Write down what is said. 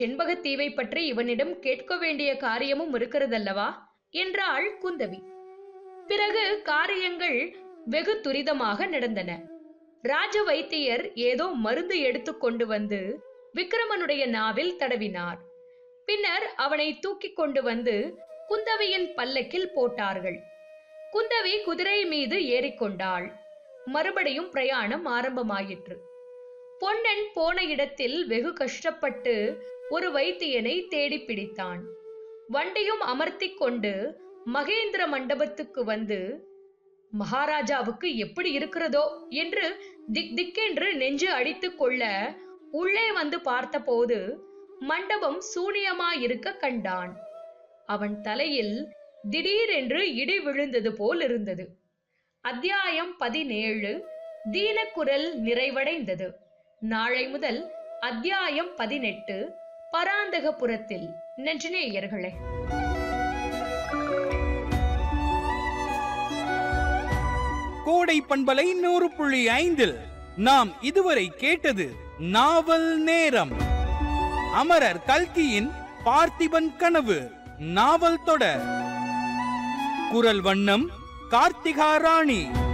செண்பகத்தீவை பற்றி இவனிடம் கேட்க வேண்டிய காரியமும் இருக்கிறதல்லவா என்றாள் குந்தவி பிறகு காரியங்கள் வெகு துரிதமாக நடந்தன ராஜ வைத்தியர் ஏதோ மருந்து எடுத்து கொண்டு வந்து விக்ரமனுடைய நாவில் தடவினார் பின்னர் அவனை தூக்கிக் கொண்டு வந்து குந்தவியின் பல்லக்கில் போட்டார்கள் குந்தவி குதிரை மீது ஏறிக்கொண்டாள் மறுபடியும் பிரயாணம் ஆரம்பமாயிற்று பொன்னன் போன இடத்தில் வெகு கஷ்டப்பட்டு ஒரு வைத்தியனை தேடி பிடித்தான் வண்டியும் அமர்த்திக் கொண்டு மகேந்திர மண்டபத்துக்கு வந்து மகாராஜாவுக்கு எப்படி இருக்கிறதோ என்று திக் திக்கென்று நெஞ்சு அடித்துக் கொள்ள உள்ளே வந்து பார்த்தபோது மண்டபம் சூனியமாயிருக்க கண்டான் அவன் தலையில் திடீரென்று இடி விழுந்தது போல் இருந்தது அத்தியாயம் பதினேழு தீனக்குரல் நிறைவடைந்தது நாளை முதல் அத்தியாயம் பதினெட்டு பராந்தகபுரத்தில் நெஞ்சநேயர்களே கோடை பண்பலை நூறு புள்ளி ஐந்தில் நாம் இதுவரை கேட்டது நாவல் நேரம் அமரர் கல்கியின் பார்த்திபன் கனவு நாவல் தொடர் குரல் வண்ணம் கார்த்திகா ராணி